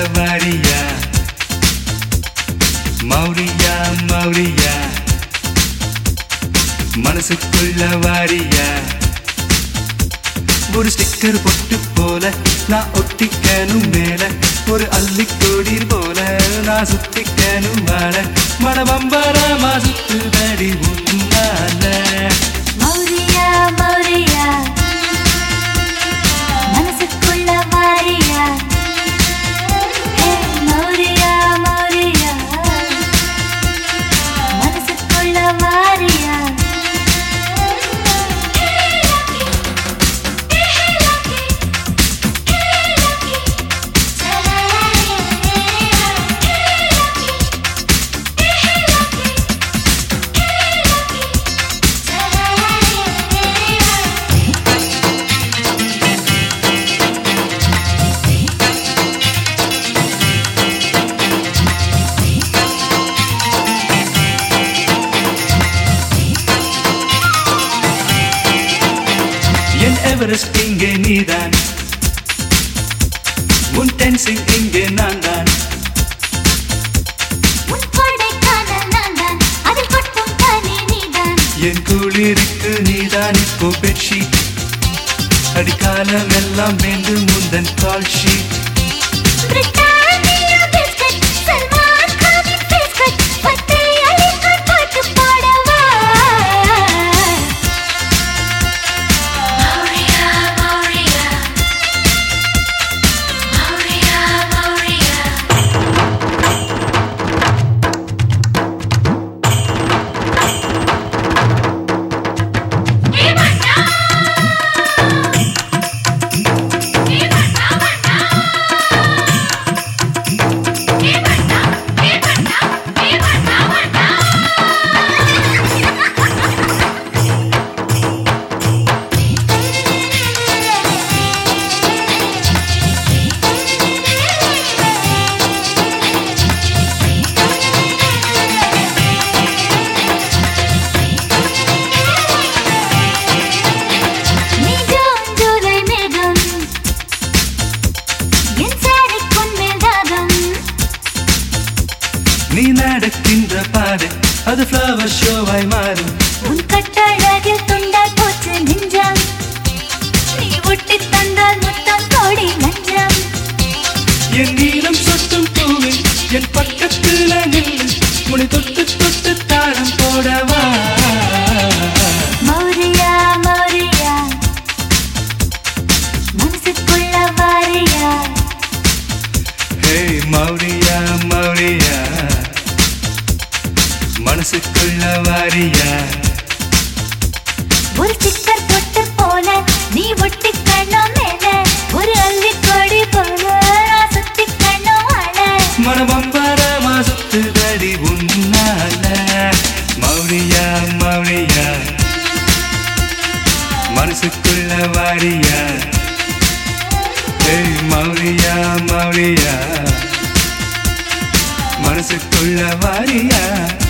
வாரியா மௌரியா மௌரியா மனசுக்குள்ள வாரியா ஒரு ஸ்டிக்கர் பொட்டு போல நான் ஒட்டிக்கணும் மேல ஒரு அள்ளிக்கோடி போல நான் சுத்திக்கணும் வாழ மனபம்பரமா சுத்துதடி உன்னால மௌரியா மௌரியா மனசுக்குள்ள மாறியா ஹே மௌரியா மௌரியா மனசுக்குள்ள மாறியா என் எவரெஸ்ட் இங்கே நீதான் உன் டென்சிங் இங்கே நான் தான் உன் கொடைக்கானல் நான்தான், அதில் கொட்டும் பனி நீதான். என் குளிருக்கு நீதான் இப்போ பெட்ஷீட் அடிக்காலம் எல்லாம் வேண்டும் முந்தன் call sheet Britannia biscuit, Salman கானின் பிஸ்கட், பத்தை அழிக்கான் பாட்டு பாடவா? மௌரியா, மௌரியா. மௌரியா, மௌரியா. நிஜம் ஜூலை மேகம் என் சாரிக்குன் மேல் தாகம் நீ நடக்கின்ற பாடு அது ஃப்ளவர் ஷோவாய் மாறும் உன் கட்டழகில் துண்டாய் போச்சு நெஞ்சம் நீ ஒட்டி தந்தால் முத்தம் கோடி லஞ்சம் என் நீளம் சொட்டும் பூவில் என் பக்கத்துல நின்று முடி தொட்டு தொட்டு தாளம் போடவா மௌரியா மௌரியா மனசுக்குள்ள வாரியா ஹே மௌரியா மௌரியா மனசுக்குள்ள வாரியா ஒரு சிக்கர் தொட்டு போல நீ ஒட்டி கண்ணம் மேல ஒரு அள்ளி கொடி போல நான் சுத்தி கண்ணம் அழ மனபம்பரமா சுத்துதடி உன்னால மௌரியா மௌரியா மனசுக்குள்ள வாரியா ஏய் மௌரியா மௌரியா மனசுக்குள்ள வாரியா